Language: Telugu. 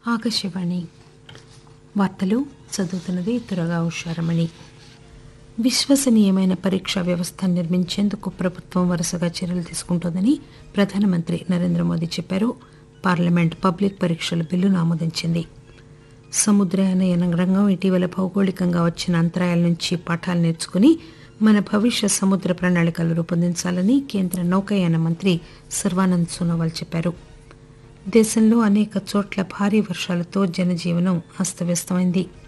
ఆకాశవాణి వార్తలు చదువుతున్నది త్వరగా ఉషారమణి విశ్వసనీయమైన పరీక్షా వ్యవస్థ నిర్మించేందుకు ప్రభుత్వం వరుసగా చర్యలు తీసుకుంటోందని ప్రధానమంత్రి నరేంద్ర మోదీ చెప్పారు పార్లమెంట్ పబ్లిక్ పరీక్షల బిల్లును ఆమోదించింది సముద్రయాన రంగం ఇటీవల భౌగోళికంగా వచ్చిన అంతరాయాల నుంచి పాఠాలు నేర్చుకుని మన భవిష్య సముద్ర ప్రణాళికలు రూపొందించాలని కేంద్ర నౌకాయాన మంత్రి సర్వానంద్ సోనోవాల్ చెప్పారు దేశంలో అనేక చోట్ల భారీ వర్షాలతో జనజీవనం అస్తవ్యస్తమైంది